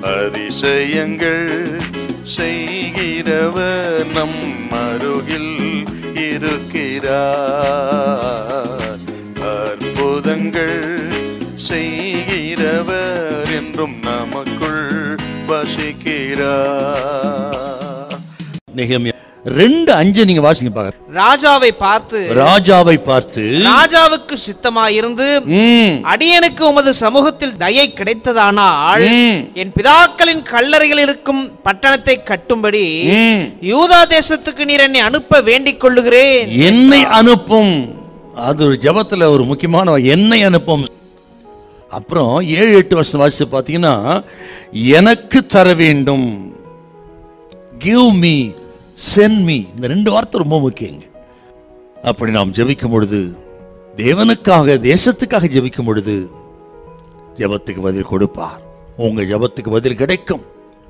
அதிசயங்கள் செய்கிறவர் நம் அருகில் இருக்கிறார் அற்புதங்கள் செய்கிறவர் என்றும் நமக்குள் வசிக்கிறார் நெகேமியா ரெண்டு அஞ்சு நீங்க வாசிங்க பாக்க ராஜாவை பார்த்து ராஜாவை பார்த்து ராஜாவுக்கு சித்தமாயிருந்து ம், அடியனுக்கு உமது சமூகத்தில் தயை கிடைத்ததானால் ம், என் பிதாக்களின் கல்லறைகள் இருக்கும் பட்டணத்தை கட்டும்படி ம். யூதா தேசத்துக்கு நீர் என்னை அனுப்ப வேண்டிக் கொள்ளுகிறேன் என்னை அனுப்பும் அது ஒரு ஜபத்துல ஒரு முக்கியமான என்னை அனுப்பும் அப்புறம் ஏழு எட்டு வருஷம் வாசிச்சு பார்த்தீங்கன்னா எனக்கு தர வேண்டும் கிவ் மீ சென்ட் மீ இந்த ரெண்டு வார்த்தை ரொம்ப முக்கியங்க அப்படி நாம் ஜெபிக்கும் பொழுது தேவனுக்காக தேசத்துக்காக ஜெபிக்கும் பொழுது ஜெபத்துக்கு பதில் கொடுப்பார் உங்க ஜெபத்துக்கு பதில் கிடைக்கும்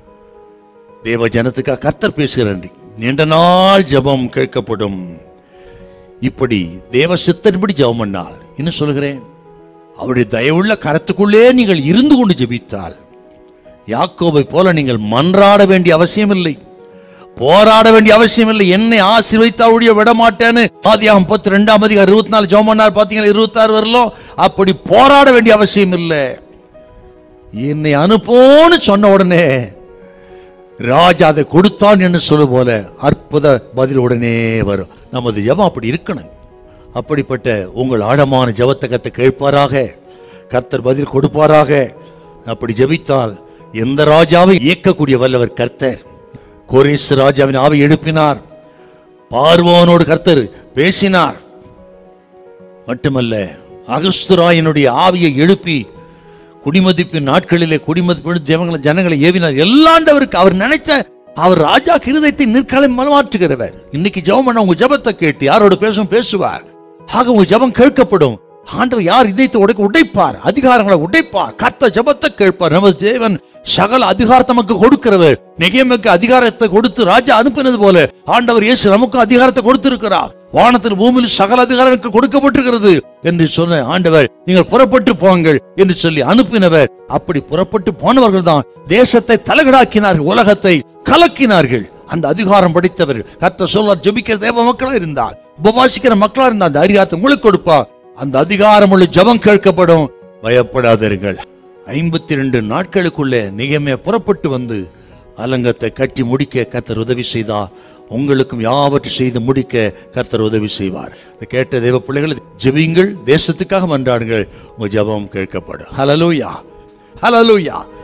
தேவ ஜனத்துக்காக கர்த்தர் பேசுகிறார் நீண்ட நாள் ஜெபம் கேட்கப்படும் இப்படி தேவ சித்தன்படி ஜெபம் பண்ணால் என்ன சொல்கிறேன் அவருடைய தயவுள்ள கரத்துக்குள்ளே நீங்கள் இருந்து கொண்டு ஜெபித்தால் யாக்கோபை போல நீங்கள் மன்றாட வேண்டிய அவசியம் இல்லை போராட வேண்டிய அவசியம் இல்லை என்னை ஆசீர்வதித்து அவருடைய விட மாட்டேன்னு ஆதியாகம் முப்பத்தி ரெண்டாம் அதிகாரம் இருபத்தி நாலு ஜெபம் பண்ணார் பார்த்தீங்களா இருபத்தாறு வரலும் அப்படி போராட வேண்டிய அவசியம் இல்லை என்னை அனுப்போன்னு சொன்ன உடனே ராஜா அதை கொடுத்தான் என்று சொல்ல போல அற்புத பதில் உடனே வரும் நமது ஜெபம் அப்படி இருக்கணும் அப்படிப்பட்ட உங்கள் ஆழமான ஜெபத்தை கத்த கேட்பாராக கர்த்தர் பதில் கொடுப்பாராக அப்படி ஜெபித்தால் எந்த ராஜாவை இயக்கக்கூடிய வல்லவர் கர்த்தர் கோரேஸ் ராஜாவின் ஆவி எழுப்பினார் பார்வோனோடு கர்த்தர் பேசினார் மட்டுமல்ல அகஸ்துராயனுடைய ஆவியை எழுப்பி குடிமதிப்பின் நாட்களிலே குடிமதிப்பு தேவங்களை ஜனங்களை ஏவினார் எல்லாண்டவருக்கு அவர் நினைச்ச அவர் ராஜா கிருதத்தை நிற்காலை மனமாற்றுகிறவர் இன்னைக்கு ஜெபம் பண்ண உங்க ஜெபத்தை கேட்டு யாரோட பேசும் பேசுவார் ஆக உங்க ஜெபம் கேட்கப்படும் ஆண்டவர் யார் இதயத்தை உடைக்க உடைப்பார் அதிகாரங்களை உடைப்பார் கர்த்த ஜெபத்தை கேட்பார் நமது தேவன் சகல அதிகாரத்தை நமக்கு கொடுக்கிறவர் நெகேமுக்கு அதிகாரத்தை கொடுத்து ராஜா அனுப்பினது போல ஆண்டவர் இயேசு நமக்கு அதிகாரத்தை கொடுத்திருக்கிறார் வானத்தில் பூமியில் சகல அதிகாரம் எனக்கு கொடுக்கப்பட்டிருக்கிறது என்று சொன்ன ஆண்டவர் நீங்கள் புறப்பட்டு போங்கள் என்று சொல்லி அனுப்பினவர் அப்படி புறப்பட்டு போனவர்கள் தான் தேசத்தை தலைகடாக்கினார்கள் உலகத்தை கலக்கினார்கள் அந்த அதிகாரம் படித்தவர்கள் கர்த்த சொல்லார் ஜெபிக்கிற தேவ மக்களா இருந்தார் உபவாசிக்கிற மக்களா இருந்தார் அந்த அதிகாரத்தை உங்களுக்கு கொடுப்பா அந்த அதிகாரம் உள்ள ஜெபம் கேட்கப்படும் பயப்படாதீர்கள் ஐம்பத்தி ரெண்டு நாட்களுக்குள்ளே நிகமே புறப்பட்டு வந்து அலங்கத்தை கட்டி முடிக்க கர்த்தர் உதவி செய்தார் உங்களுக்கும் யாவற்றை செய்து முடிக்க கர்த்தர் உதவி செய்வார் இதை கேட்ட தேவ பிள்ளைகள் ஜெபியுங்கள் தேசத்துக்காக மன்றாடுங்கள் உங்க ஜெபம் கேட்கப்படும் ஹலலூயா ஹலலூயா